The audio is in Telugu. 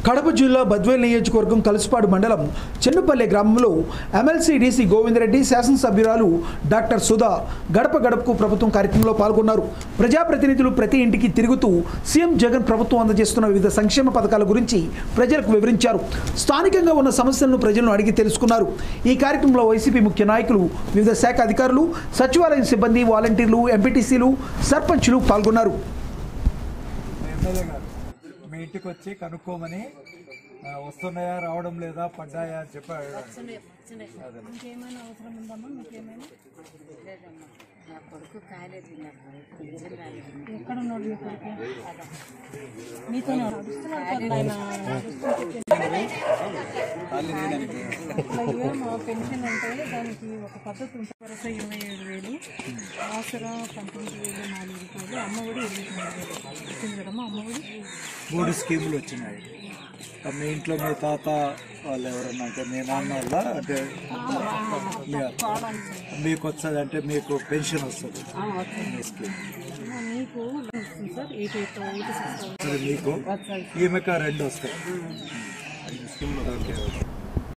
కడప జిల్లా బద్వేల్ నియోజకవర్గం కలుసుపాడు మండలం చెన్నుపల్లె గ్రామంలో ఎమ్మెల్సీ డీసీ గోవిందరెడ్డి శాసనసభ్యురాలు డాక్టర్ సుధా గడప గడపకు ప్రభుత్వం కార్యక్రమంలో పాల్గొన్నారు ప్రజాప్రతినిధులు ప్రతి ఇంటికి తిరుగుతూ సీఎం జగన్ ప్రభుత్వం అందజేస్తున్న వివిధ సంక్షేమ పథకాల గురించి ప్రజలకు వివరించారు స్థానికంగా ఉన్న సమస్యలను ప్రజలను అడిగి తెలుసుకున్నారు ఈ కార్యక్రమంలో వైసీపీ ముఖ్య నాయకులు వివిధ శాఖ అధికారులు సచివాలయం సిబ్బంది వాలంటీర్లు ఎంపీటీసీలు సర్పంచులు పాల్గొన్నారు ఎమ్మెల్యే గారు మీ ఇంటికి వచ్చి కనుక్కోమని ఆ, వస్తున్నాయా రావడం లేదా పడ్డాయా అని చెప్పి అడగండి. అదే. ఇంకేమైనా అవసరం ఉందమ్మా మీకేమైనా లేదమ్మా నా కొడుకు కాలేదు నాకు పింఛన్ రాలేదు ఎక్కడ ఉన్నాడు మీ కొడుకు మీతో నడుస్తున్నాడు కదా ఆయన నడుస్తుంటే ఇట్లా ఏమో పెన్షన్ అంటే దానికి ఒక పద్ధతి ఉంటుంది వరుస ఇరవై ఏడు వేలు ఆసరా పంతొమ్మిది వేలు నాలుగు రూపాయలు అమ్మఒడి ఇరవై తొమ్మిది వేలు వచ్చింది కదమ్మా అమ్మఒడి మూడు స్కీములు వచ్చినాయి ఆ, మీ ఇంట్లో మీ తాత వాళ్ళు ఎవరన్నా అంటే మీ నాన్న వాళ్ళ అంటే మీ- మీకు వస్తుంది అంటే మీకు పెన్షన్ వస్తుంది మీ స్కీమ్ మీకు వస్తుంది sir eighty eight eighty six వస్తుంది మీకు ఈమెక రెండు వస్తాయి ఓకే